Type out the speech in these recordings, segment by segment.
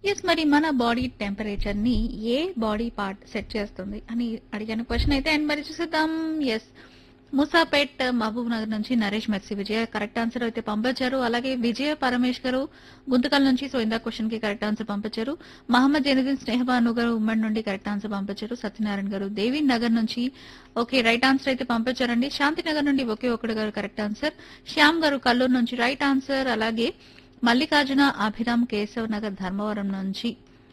yes మరి మన body temperature ని ఏ బాడీ పార్ట్ సెట్ చేస్తుంది అని అడిగిన క్వశ్చన్ అయితే అండ్ మరి చూసేద్దాం ఎస్ ముసాపేట్ మహబూబ్ నగర్ నుంచి Naresh Mercy Vijaya correct answer అయితే పంపించారు అలాగే విజయ పరమేష్ గారు గుంతకల్ నుంచి సో ఇందా క్వశ్చన్ కి కరెక్ట్ ఆన్సర్ పంపించారు మహమ్మద్ జైనుద్దీన్ స్నేహబాను గారు ఉమ్మడి నుండి కరెక్ట్ ఆన్సర్ పంపించారు సత్యనారాయణ గారు దేవి నగర్ నుంచి ఓకే రైట్ ఆన్సర్ అయితే పంపించారండి శాంతినగర్ నుండి ఒకే ఒకటి గారు కరెక్ట్ ఆన్సర్ శ్యామ్ గారు కల్లూరు నుంచి రైట్ ఆన్సర్ అలాగే మల్లికార్జున అభిరామ్ కేశవ్ నగర్ ధర్మవరం నుంచి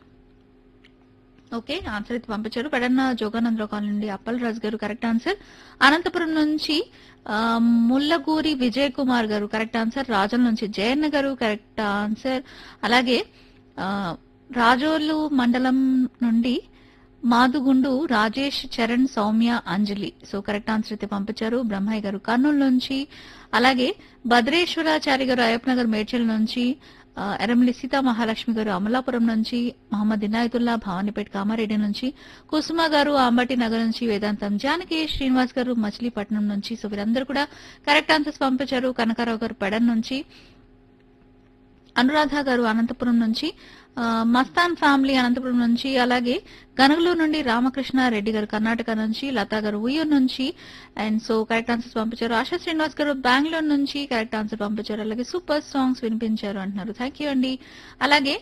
ఓకే ఆన్సర్ అయితే పంపించారు పెడన్న జోగానందరావు కాలనీ నుండి అప్పల్ రాజు గారు కరెక్ట్ ఆన్సర్ అనంతపురం నుంచి ఆ, ముల్లగూరి విజయ్ కుమార్ గారు కరెక్ట్ ఆన్సర్ రాజుల నుంచి జయన్న గారు కరెక్ట్ ఆన్సర్ అలాగే ఆ, రాజోలు మండలం నుండి Madugundu Rajesh Charan Soumya Anjali so correct answer అయితే పంపించారు బ్రహ్మయ్య గారు కర్నూలు నుంచి అలాగే భద్రేశ్వరాచారి గారు అయ్యప్పనగర్ మేడ్చల్ నుంచి ఆ, ఎర్రమల్లి సీతా మహాలక్ష్మి గారు అమలాపురం నుంచి మహమ్మద్ ఇనాయతుల్లా భవానీపేట కామారెడ్డి నుంచి కుసుమ గారు అంబటి నగర్ నుంచి వేదాంతం జానకి శ్రీనివాస్ గారు మచిలీపట్నం నుంచి సో వీరందరూ కూడా కరెక్ట్ ఆన్సర్స్ పంపించారు కనకారావు గారు పెడన్ నుంచి అనురాధ గారు అనంతపురం నుంచి ఆ, మస్తాన్ ఫ్యామిలీ అనంతపురం నుంచి అలాగే గనగలూరు నుండి రామకృష్ణ రెడ్డి గారు కర్ణాటక నుంచి లతా గారు ఉయ్యూరు నుంచి అండ్ సో కరెక్ట్ ఆన్సర్స్ పంపించారు ఆశా శ్రీనివాస్ గారు బెంగళూరు నుంచి కరెక్ట్ ఆన్సర్ పంపించారు అలాగే సూపర్ సాంగ్స్ వినిపించారు అంటున్నారు థ్యాంక్ యూ అండి అలాగే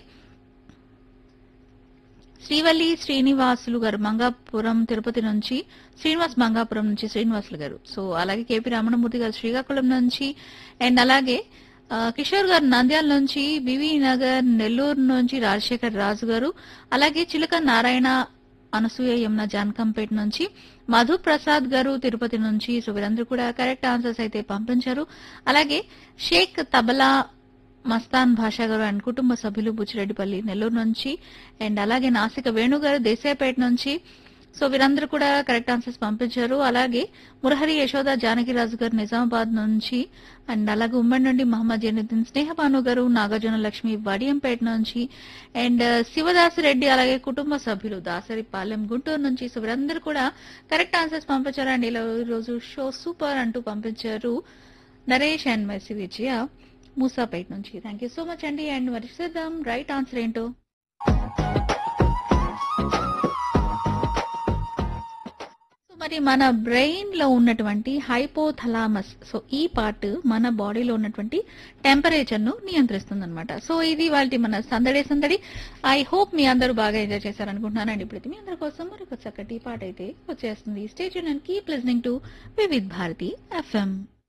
శ్రీవల్లి శ్రీనివాసులు గారు మంగాపురం తిరుపతి నుంచి శ్రీనివాస్ మంగాపురం నుంచి శ్రీనివాసులు గారు సో అలాగే కేపీ రమణమూర్తి గారు శ్రీకాకుళం నుంచి అండ్ అలాగే ఆ, కిషోర్ గారు నంద్యాల నుంచి బివి నగర్ నెల్లూరు నుంచి రాజశేఖర్ రాజు గారు అలాగే చిలక నారాయణ అనసూయ యమున జానకంపేట నుంచి మధు ప్రసాద్ గారు తిరుపతి నుంచి సో వీరందరూ కూడా కరెక్ట్ ఆన్సర్స్ అయితే పంపించారు అలాగే షేక్ తబలా మస్తాన్ భాషా గారు అండ్ కుటుంబ సభ్యులు బుచ్చిరెడ్డిపల్లి నెల్లూరు నుంచి అండ్ అలాగే నాసిక వేణు గారు దేశాయపేట నుంచి సో వీరందరూ కూడా కరెక్ట్ ఆన్సర్స్ పంపించారు అలాగే మురహరి యశోద జానకిరాజు గారు నిజామాబాద్ నుంచి అండ్ అలాగే ఉమ్మడి నుండి మహమ్మద్ జైనుద్దీన్ స్నేహబాను గారు నాగార్జున లక్ష్మి వడియంపేట నుంచి అండ్ శివదాసి రెడ్డి అలాగే కుటుంబ సభ్యులు దాసరిపాలెం గుంటూరు నుంచి సో వీరందరూ కూడా కరెక్ట్ ఆన్సర్స్ పంపించారు అండ్ ఇలా ఈ రోజు షో సూపర్ అంటూ పంపించారు నరేష్ అండ్ మెర్సి విజయ మూసాపేట్ నుంచి థ్యాంక్ యూ సో మచ్ అండి అండ్ మరి చూద్దాం రైట్ ఆన్సర్ ఏంటో సో మరి మన బ్రెయిన్ లో ఉన్నటువంటి హైపోథలామస్ సో ఈ పార్ట్ మన బాడీలో ఉన్నటువంటి టెంపరేచర్ ను నియంత్రిస్తుంది అనమాట సో ఇది వాళ్ళ మన సందడి సందడి ఐ హోప్ మీ అందరూ బాగా ఎంజాయ్ చేశారనుకుంటున్నానండి ఇప్పుడైతే మీ అందరి కోసం మరొక చక్కటి పాట అయితే వచ్చేస్తుంది stage and keep listening to Vividh Bharati FM